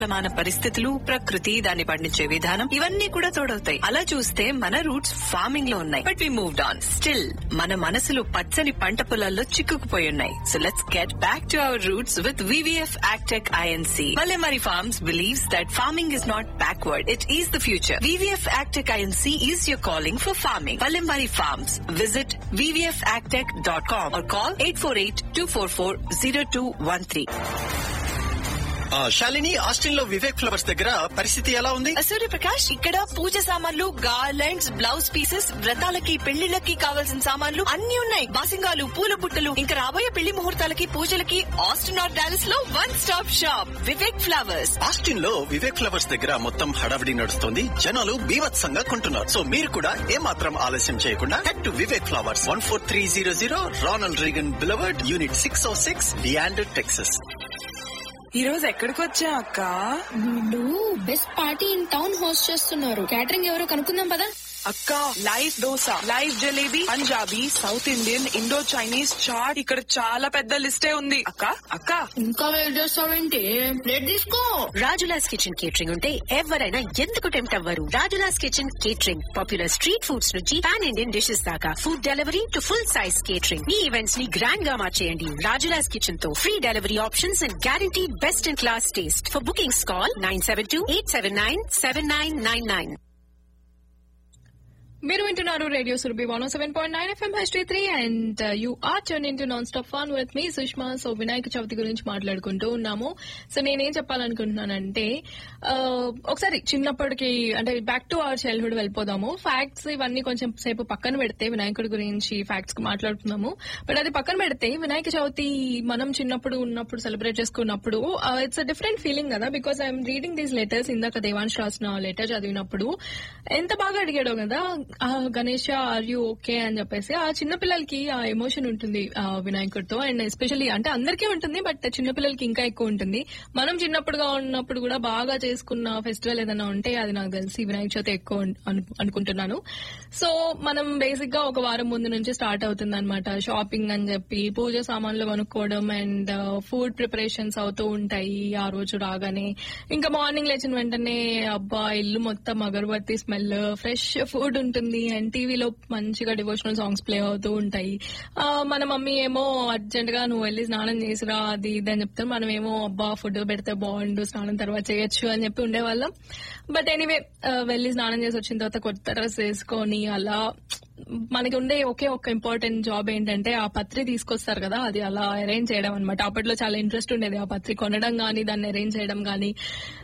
సమాన పరిస్థితులు ప్రకృతి దాన్ని పండించే విధానం ఇవన్నీ కూడా తోడవుతాయి అలా చూస్తే మన రూట్స్ ఫార్మింగ్ లో ఉన్నాయి but we moved on still మన మనసులు పచ్చని పంట పొలాల్లో చిక్కుకుపోయి ఉన్నాయి so let's get back to our roots with VVF agtech Inc Palemari Farms believes that farming is not backward, it is the future. VVF Agtech INC is your calling for farming. Palemari Farms. Visit vvfagtech.com or call 848-244-0213. ఆ, Shalini Austin లో Vivek flowers దగ్గర పరిస్థితి ఎలా ఉంది సూర్య ప్రకాష్ ఇక్కడ పూజ సామాన్లు garlands blouse pieces వ్రతాలకి పెళ్లిళ్ళకి కావాల్సిన సామాన్లు అన్ని ఉన్నాయి బాసింగాలు పూల బుట్టలు ఇంకా రాబోయే పెళ్లి ముహూర్తాలకి పూజలకి ఆస్టిన్ ఆర్ డాలస్ లో one stop shop Vivek Flowers Austin లో వివేక్ ఫ్లవర్స్ దగ్గర మొత్తం హడావిడి నడుస్తుంది జనాలు బీభత్సంగా కొంటున్నారు సో మీరు కూడా ఏమాత్రం ఆలస్యం చేయకుండా head to Vivek Flowers one four three zero zero Ronald Reagan Boulevard unit six o six డియాండ్ టెక్సస్ ఈ రోజు ఎక్కడికి వచ్చా అక్క వీళ్ళు best party in town host చేస్తున్నారు క్యాటరింగ్ ఎవరో కనుక్కుందాం పదా అక్క live dosa live jalebi Punjabi South Indian Indo Chinese chaat ఇక్కడ చాలా పెద్ద లిస్టే ఉంది అక్క అక్క ఇంకా వెయిట్ చేస్తావేంటి ప్లేట్ తీసుకో రాజులాస్ కిచెన్ కేటరింగ్ ఉంటే ఎవరైనా ఎందుకు టెంప్ట్ అవ్వరు Rajula's kitchen catering popular street foods నుంచి పాన్ ఇండియన్ డిషెస్ దాకా food delivery to full size catering ఈ ఈవెంట్స్ ని గ్రాండ్ గా మార్చేయండి రాజులాస్ కిచెన్ తో free delivery options and guarantee best in class taste for bookings call nine seven two eight seven nine seven nine nine nine మీరు వింటున్నారు radio Surabhi one seven point nine FM HT three and you are turn in to non stop fun with me Sushma so Vinayaka Chavithi గురించి మాట్లాడుకుంటూ ఉన్నాము so నేనేం చెప్పాలనుకుంటున్నానంటే ఆ, ఒకసారి చిన్నప్పటికి అంటే బ్యాక్ టు అవర్ చైల్డ్హుడ్ వెళ్ళిపోదాము ఫ్యాక్ట్స్ ఇవన్నీ కొంచెం సేపు పక్కన పెడితే వినాయకుడి గురించి ఫ్యాక్ట్స్ మాట్లాడుతున్నాము బట్ అది పక్కన పెడితే వినాయక చవితి మనం చిన్నప్పుడు ఉన్నప్పుడు సెలబ్రేట్ చేసుకున్నప్పుడు ఇట్స్ అ డిఫరెంట్ ఫీలింగ్ కదా because I'm reading these letters ఇందాక దేవాంశ్ రాసిన లెటర్ చదివినప్పుడు ఎంత బాగా అడిగాడో కదా ఆ, గణేష ఆర్ యూ ఓకే అని చెప్పేసి ఆ చిన్న పిల్లలకి ఆ ఎమోషన్ ఉంటుంది ఆ వినాయకుడితో అండ్ ఎస్పెషల్లీ అంటే అందరికీ ఉంటుంది బట్ చిన్నపిల్లలకి ఇంకా ఎక్కువ ఉంటుంది మనం చిన్నప్పుడుగా ఉన్నప్పుడు కూడా బాగా చేసుకున్న ఫెస్టివల్ ఏదైనా ఉంటే అది నాకు తెలిసి వినాయక చవితి ఎక్కువ అను- అను- అనుకుంటున్నాను సో మనం బేసిక్ గా ఒక వారం ముందు నుంచి స్టార్ట్ అవుతుంది అనమాట షాపింగ్ అని చెప్పి పూజ సామాన్లు కొనుక్కోవడం అండ్ ఫుడ్ ప్రిపరేషన్స్ అవుతూ ఉంటాయి ఆ రోజు రాగానే ఇంకా మార్నింగ్ లేచిన వెంటనే అబ్బా ఇల్లు మొత్తం అగరబత్తి స్మెల్ ఫ్రెష్ ఫుడ్ ఉంటుంది అండ్ టీవీలో మంచిగా డివోషనల్ సాంగ్స్ ప్లే అవుతూ ఉంటాయి ఆ, మన మమ్మీ ఏమో అర్జెంట్ గా నువ్వు వెళ్ళి స్నానం చేసిరా అది ఇది అని చెప్తారు మనం ఏమో అబ్బా ఫుడ్ పెడితే బాగుండు స్నానం తర్వాత చేయొచ్చు అని చెప్పి ఉండేవాళ్ళం బట్ ఎనీవే వెళ్ళి స్నానం చేసి వచ్చిన తర్వాత కొత్త డ్రెస్ వేసుకొని అలా మనకి ఉండే ఒకే ఒక ఇంపార్టెంట్ జాబ్ ఏంటంటే ఆ పత్రి తీసుకొస్తారు కదా అది అలా అరేంజ్ చేయడం అనమాట అప్పట్లో చాలా ఇంట్రెస్ట్ ఉండేది ఆ పత్రి కొనడం గానీ దాన్ని అరేంజ్ చేయడం గానీ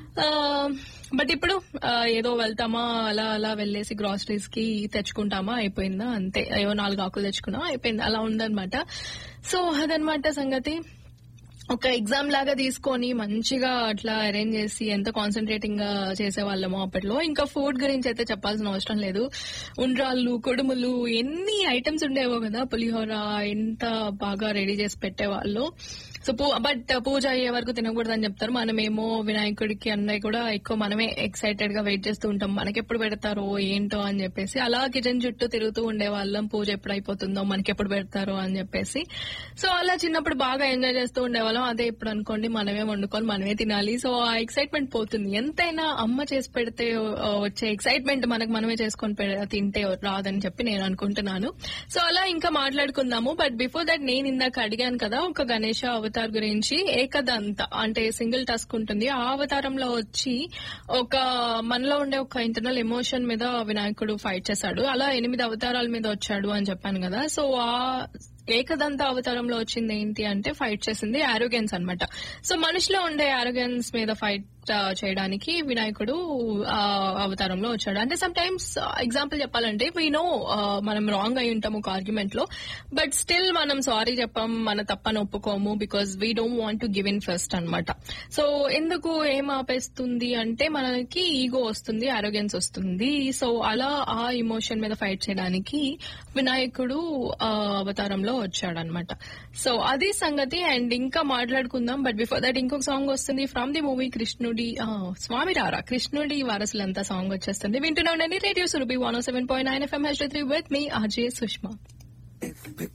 బట్ ఇప్పుడు ఆ, ఏదో వెళ్తామా అలా అలా వెళ్ళేసి గ్రాసరీస్ కి తెచ్చుకుంటామా అయిపోయిందా అంతే అయ్యో నాలుగు ఆకులు తెచ్చుకున్నా అయిపోయింది అలా ఉందన్నమాట సో అదనమాట సంగతి ఒక ఎగ్జామ్ లాగా తీసుకొని మంచిగా అట్లా అరేంజ్ చేసి ఎంత కాన్సన్ట్రేటింగ్ గా చేసేవాళ్ళమో అప్పట్లో ఇంకా ఫుడ్ గురించి అయితే చెప్పాల్సిన అవసరం లేదు ఉండ్రాళ్ళు కొడుములు ఎన్ని ఐటమ్స్ ఉండేవో కదా పులిహోర ఎంత బాగా రెడీ చేసి పెట్టేవాళ్ళు సో బట్ పూజ అయ్యే వరకు తినకూడదని చెప్తారు మనమేమో వినాయకుడికి అన్నయ్య కూడా ఎక్కువ మనమే ఎక్సైటెడ్ గా వెయిట్ చేస్తూ ఉంటాం మనకెప్పుడు పెడతారో ఏంటో అని చెప్పేసి అలా కిచెన్ చుట్టూ తిరుగుతూ ఉండేవాళ్ళం పూజ ఎప్పుడు అయిపోతుందో మనకెప్పుడు పెడతారో అని చెప్పేసి సో అలా చిన్నప్పుడు బాగా ఎంజాయ్ చేస్తూ ఉండేవాళ్ళం అదే ఇప్పుడు అనుకోండి మనమే వండుకొని మనమే తినాలి సో ఆ ఎక్సైట్మెంట్ పోతుంది ఎంతైనా అమ్మ చేసి పెడితే ఆ, వచ్చే ఎక్సైట్మెంట్ మనకు మనమే చేసుకొని పె- తింటే రాదని చెప్పి నేను అనుకుంటున్నాను సో అలా ఇంకా మాట్లాడుకుందాము బట్ బిఫోర్ దట్ నేను ఇందాక అడిగాను కదా ఒక గణేష అవతార్ గురించి ఏకదంత అంటే సింగిల్ టస్క్ ఉంటుంది ఆ అవతారంలో వచ్చి ఒక మనలో ఉండే ఒక ఇంటర్నల్ ఎమోషన్ మీద వినాయకుడు ఫైట్ చేశాడు అలా ఎనిమిది అవతారాల మీద వచ్చాడు అని చెప్పాను కదా సో ఆ ఏకదంత అవతారంలో వచ్చింది ఏంటి అంటే ఫైట్ చేసింది ఆరోగెన్స్ అన్నమాట సో మనిషిలో ఉండే ఆరోగెన్స్ మీద ఫైట్ చేయడానికి వినాయకుడు ఆ అవతారంలో వచ్చాడు అంటే సమ్ టైమ్స్ ఎగ్జాంపుల్ చెప్పాలంటే వీ నో మనం రాంగ్ అయి ఉంటాము ఒక ఆర్గ్యుమెంట్ లో బట్ స్టిల్ మనం సారీ చెప్పాం మన తప్పని ఒప్పుకోము because we don't want to give in first అనమాట సో ఎందుకు ఏం ఆపేస్తుంది అంటే మనకి ఈగో వస్తుంది ఆరోగ్యన్స్ వస్తుంది సో అలా ఆ ఇమోషన్ మీద ఫైట్ చేయడానికి వినాయకుడు ఆ అవతారంలో వచ్చాడనమాట సో అది సంగతి అండ్ ఇంకా మాట్లాడుకుందాం బట్ బిఫోర్ దట్ ఇంకొక సాంగ్ వస్తుంది ఫ్రమ్ ది మూవీ కృష్ణుడి ఆ, స్వామి రారా కృష్ణుడి వారసులంతా సాంగ్ వచ్చేస్తుంది వింటున్నా radio Surabhi one seven point nine FM H three with me Ajay Sushma